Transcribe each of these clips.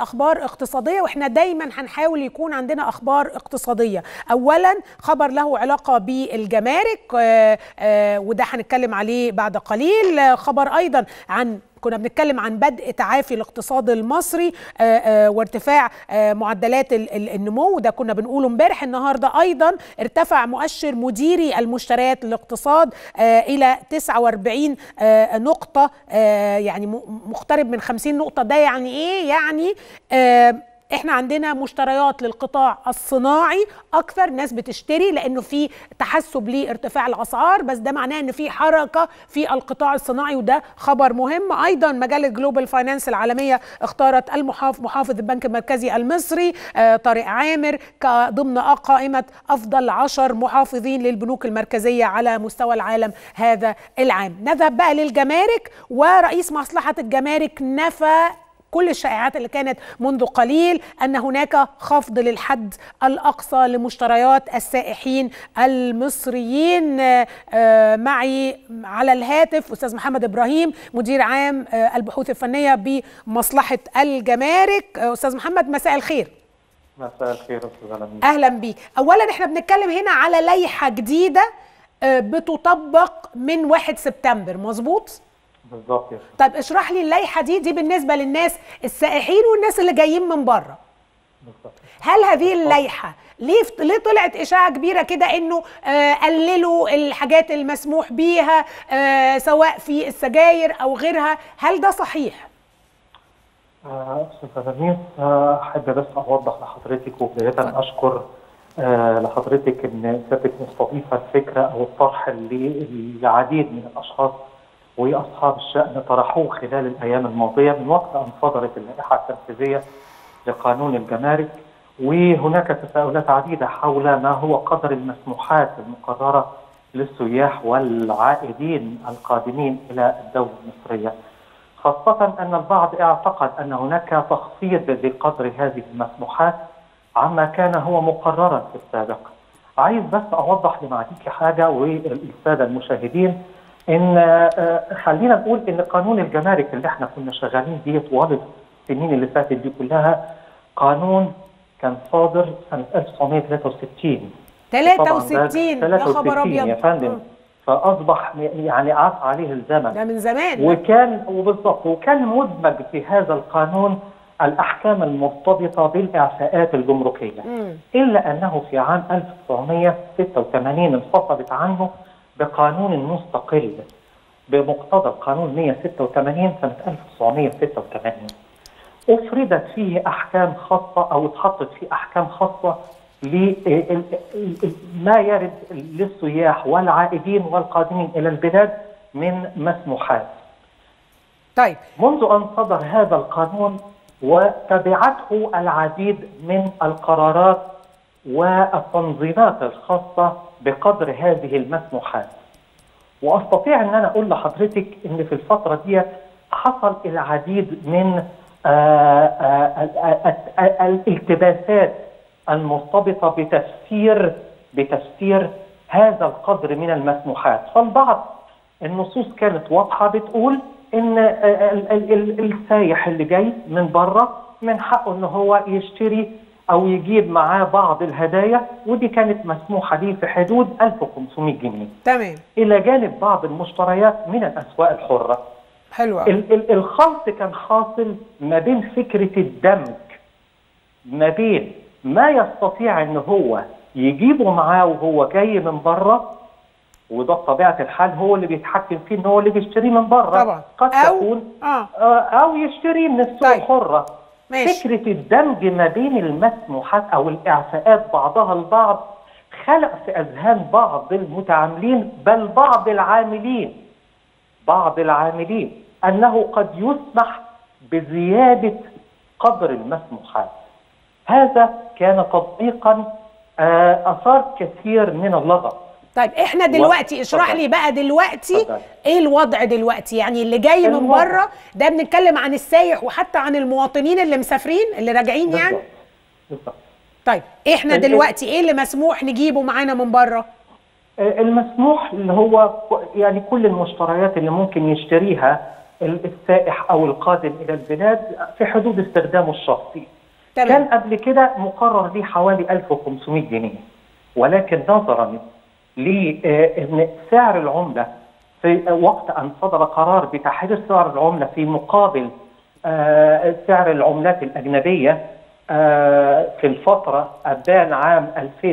اخبار اقتصاديه واحنا دايما هنحاول يكون عندنا اخبار اقتصاديه اولا خبر له علاقه بالجمارك آه، آه، وده هنتكلم عليه بعد قليل آه، خبر ايضا عن كنا بنتكلم عن بدء تعافي الاقتصاد المصري آه، آه، وارتفاع آه، معدلات ال- ال- النمو ده كنا بنقوله امبارح النهارده ايضا ارتفع مؤشر مديري المشتريات للاقتصاد آه، الى 49 آه، نقطه آه، يعني م- مقترب من 50 نقطه ده يعني ايه يعني آه، احنا عندنا مشتريات للقطاع الصناعي اكثر ناس بتشتري لانه في تحسب لارتفاع الاسعار بس ده معناه ان في حركه في القطاع الصناعي وده خبر مهم ايضا مجله جلوبال فاينانس العالميه اختارت المحافظ محافظ البنك المركزي المصري آه، طارق عامر ك- ضمن قائمه افضل عشر محافظين للبنوك المركزيه على مستوى العالم هذا العام نذهب بقى للجمارك ورئيس مصلحه الجمارك نفى كل الشائعات اللي كانت منذ قليل ان هناك خفض للحد الاقصى لمشتريات السائحين المصريين آه، آه، معي على الهاتف استاذ محمد ابراهيم مدير عام آه، البحوث الفنيه بمصلحه الجمارك آه، استاذ محمد مساء الخير مساء الخير استاذ علمي اهلا بيك اولا احنا بنتكلم هنا على لائحه جديده آه، بتطبق من 1 سبتمبر مظبوط بالظبط يا فندم. طيب اشرح لي اللائحه دي دي بالنسبه للناس السائحين والناس اللي جايين من بره بالظبط هل هذه اللائحه ليه ليه طلعت اشاعه كبيره كده انه آه قللوا الحاجات المسموح بيها آه سواء في السجاير او غيرها هل ده صحيح آه، استاذ علمي آه، احب بس اوضح لحضرتك وبدايه اشكر آه، لحضرتك ان سيادتك مستضيفه الفكره او الطرح اللي العديد من الاشخاص واصحاب الشان طرحوه خلال الايام الماضيه من وقت ان صدرت اللائحه التنفيذيه لقانون الجمارك وهناك تساؤلات عديده حول ما هو قدر المسموحات المقرره للسياح والعائدين القادمين الى الدوله المصريه. خاصة أن البعض اعتقد أن هناك تخفيض لقدر هذه المسموحات عما كان هو مقررا في السابق. عايز بس أوضح لمعاليك حاجة والسادة المشاهدين إن آه، خلينا نقول إن قانون الجمارك اللي احنا كنا شغالين بيه طوال السنين اللي فاتت دي كلها قانون كان صادر سنة 1963 طبعاً ده 63 يا خبر 63 ابيض يا فندم فأصبح يعني عاف عليه الزمن ده من زمان وكان وبالضبط وكان مدمج في هذا القانون الاحكام المرتبطه بالاعفاءات الجمركيه مم. الا انه في عام 1986 انفصلت عنه بقانون مستقل بمقتضى القانون 186 سنه 1986 افردت فيه احكام خاصه او اتحطت فيه احكام خاصه لما يرد للسياح والعائدين والقادمين الى البلاد من مسموحات طيب منذ أن صدر هذا القانون وتبعته العديد من القرارات والتنظيمات الخاصة بقدر هذه المسموحات وأستطيع أن أنا أقول لحضرتك أن في الفترة دي حصل العديد من آه، آه، آه، آه، الالتباسات المرتبطة بتفسير بتفسير هذا القدر من المسموحات فالبعض النصوص كانت واضحة بتقول ان ال- ال- ال- السايح اللي جاي من بره من حقه ان هو يشتري او يجيب معاه بعض الهدايا ودي كانت مسموحة ليه في حدود 1500 جنيه تمام الى جانب بعض المشتريات من الاسواق الحرة حلو قوي ال- ال- الخلط كان حاصل ما بين فكرة الدمج ما بين ما يستطيع ان هو يجيبه معاه وهو جاي من بره وده بطبيعة الحال هو اللي بيتحكم فيه ان هو اللي بيشتريه من بره طبعا قد أو- تكون اه آه، او يشتريه من السوق طيب. الحرة ماشي فكرة الدمج ما بين المسموحات او الاعفاءات بعضها البعض خلق في اذهان بعض المتعاملين بل بعض العاملين بعض العاملين انه قد يسمح بزياده قدر المسموحات. هذا كان تطبيقا آه، اثار كثير من اللغط. طيب احنا دلوقتي اشرح اتفضل. لي بقى دلوقتي اتفضل. ايه الوضع دلوقتي يعني اللي جاي من الوضع. بره ده بنتكلم عن السايح وحتى عن المواطنين اللي مسافرين اللي راجعين يعني بالضبط. بالضبط. طيب احنا ال- دلوقتي ايه اللي مسموح نجيبه معانا من بره آه، المسموح اللي هو ك- يعني كل المشتريات اللي ممكن يشتريها السائح او القادم الى البلاد في حدود استخدامه الشخصي. تمام. كان قبل كده مقرر ليه حوالي 1500 جنيه ولكن نظرا لان سعر العمله في وقت ان صدر قرار بتحرير سعر العمله في مقابل آه سعر العملات الاجنبيه آه في الفتره ابان عام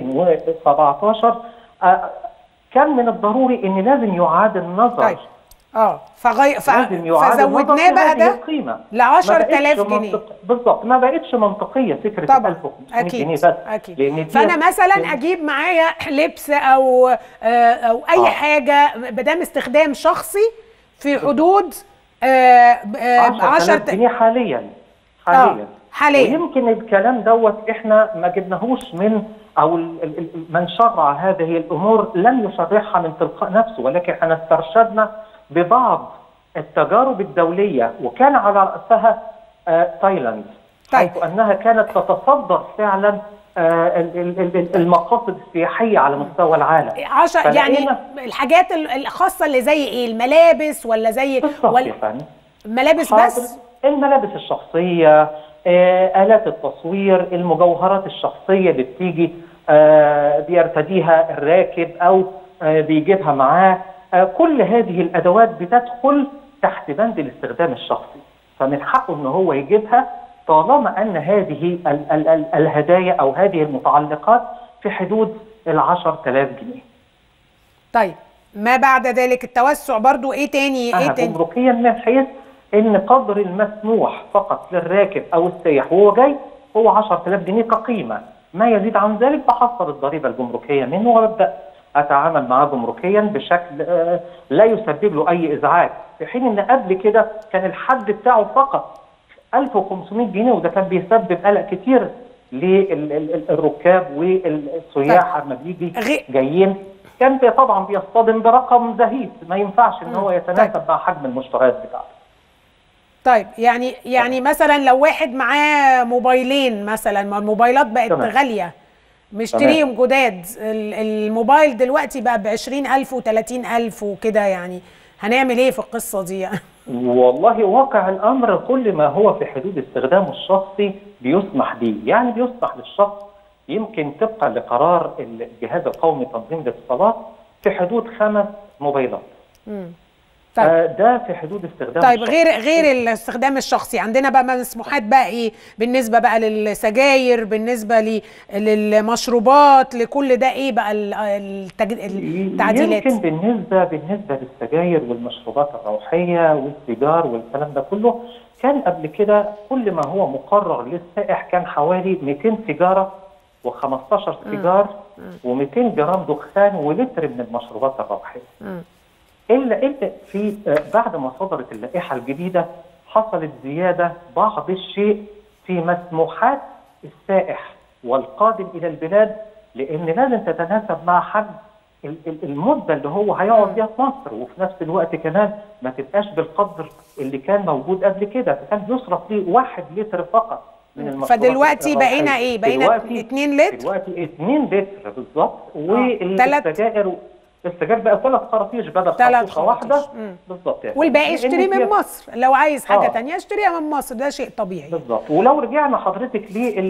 2017 آه كان من الضروري ان لازم يعاد النظر طيب اه فغي... ف... لازم يعاد النظر فزودناه في بقى هذه ده القيمه ل 10000 ما بقتش جنيه منطق- بالظبط ما بقتش منطقيه فكره طبعا 1500 اكيد جنيه بس اكيد لان دي فانا مثلا اجيب معايا لبس او آه، او اي آه. حاجه بدام استخدام شخصي في حدود آه، آه، 10000 10 جنيه حاليا حاليا حاليا. ويمكن الكلام دوت احنا ما جبناهوش من او ال- ال- ال- من شرع هذه الامور لم يشرعها من تلقاء نفسه ولكن احنا استرشدنا ببعض التجارب الدوليه وكان على راسها آه تايلاند طيب. حيث انها كانت تتصدر فعلا آه ال- ال- ال- المقاصد السياحيه على مستوى العالم عشر يعني فلقينا- الحاجات ال- الخاصه اللي زي ايه الملابس ولا زي بالظبط يا ولا فندم الملابس حاضر. بس الملابس الشخصية آه، آلات التصوير المجوهرات الشخصية اللي بتيجي آه، بيرتديها الراكب أو آه، بيجيبها معاه آه، كل هذه الأدوات بتدخل تحت بند الاستخدام الشخصي فمن حقه أن هو يجيبها طالما أن هذه ال- ال- ال- الهدايا أو هذه المتعلقات في حدود ال 10000 جنيه طيب ما بعد ذلك التوسع برضو ايه تاني ايه أها تاني جمركيا من حيث ان قدر المسموح فقط للراكب او السائح وهو جاي هو 10000 جنيه كقيمه ما يزيد عن ذلك بحصل الضريبه الجمركيه منه وابدا اتعامل معاه جمركيا بشكل آه، لا يسبب له اي ازعاج في حين ان قبل كده كان الحد بتاعه فقط 1500 جنيه وده كان بيسبب قلق كتير للركاب والسياح لما بيجي غي- جايين كان بي- طبعا بيصطدم برقم زهيد ما ينفعش ان هو يتناسب مع حجم المشتريات بتاعته طيب يعني يعني مثلا لو واحد معاه موبايلين مثلا ما الموبايلات بقت تمام. غاليه مشتريهم جداد ال- الموبايل دلوقتي بقى ب 20000 و30000 وكده يعني هنعمل ايه في القصه دي والله واقع الامر كل ما هو في حدود استخدامه الشخصي بيسمح به، يعني بيسمح للشخص يمكن طبقا لقرار الجهاز القومي لتنظيم الاتصالات في حدود خمس موبايلات. طيب آه، ده في حدود استخدام طيب الشخص. غير غير الاستخدام الشخصي عندنا بقى مسموحات بقى ايه بالنسبه بقى للسجاير بالنسبه ل- للمشروبات لكل ده ايه بقى ال- التج... التعديلات يمكن بالنسبه بالنسبه للسجاير والمشروبات الروحيه والسيجار والكلام ده كله كان قبل كده كل ما هو مقرر للسائح كان حوالي 200 سيجاره و15 سيجار و200 جرام دخان ولتر من المشروبات الروحيه. الا الا في آه، بعد ما صدرت اللائحه الجديده حصلت زياده بعض الشيء في مسموحات السائح والقادم الى البلاد لان لازم تتناسب مع حجم ال- ال- المده اللي هو هيقعد فيها في مصر وفي نفس الوقت كمان ما تبقاش بالقدر اللي كان موجود قبل كده كان بيصرف ليه واحد لتر فقط من المشروبات فدلوقتي الروحية. بقينا ايه؟ بقينا دلوقتي- 2 لتر؟ دلوقتي 2 لتر بالظبط تلات- والسجائر السجاير بقى ثلاث خراطيش بدل تلات خرطوشه واحده خراطيش. مم. بالظبط يعني. والباقي لأن يشتري من هي- مصر لو عايز حاجه آه. تانية يشتريها من مصر ده شيء طبيعي بالظبط ولو رجعنا حضرتك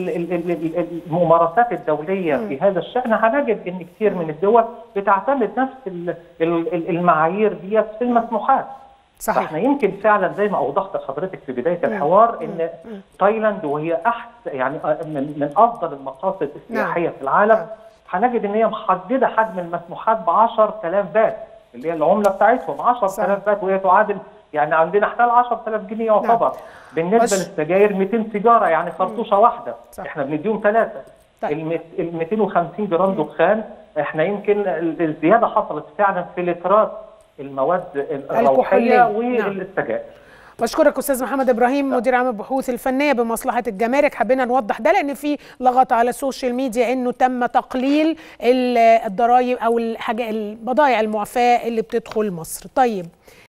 للممارسات الدوليه في هذا الشان هنجد ان كثير من الدول بتعتمد نفس ال- ال- ال- المعايير ديت في المسموحات صحيح فاحنا يمكن فعلا زي ما اوضحت لحضرتك في بدايه الحوار ان تايلاند وهي احد يعني من, من افضل المقاصد السياحيه في العالم هنجد ان هي محدده حجم المسموحات ب 10000 بات اللي هي العمله بتاعتهم 10000 بات وهي تعادل يعني عندنا احنا ال 10000 جنيه يعتبر بالنسبه بس- للسجاير 200 سيجاره يعني خرطوشه واحده صح. احنا بنديهم ثلاثه طيب. ال 250 جرام دخان احنا يمكن ال- الزياده حصلت فعلا في لترات المواد الكحولية. الروحيه نعم. والسجائر بشكرك استاذ محمد ابراهيم مدير عام البحوث الفنيه بمصلحه الجمارك حبينا نوضح ده لان في لغط على السوشيال ميديا انه تم تقليل ال- الضرائب او الحاجه البضائع المعفاه اللي بتدخل مصر طيب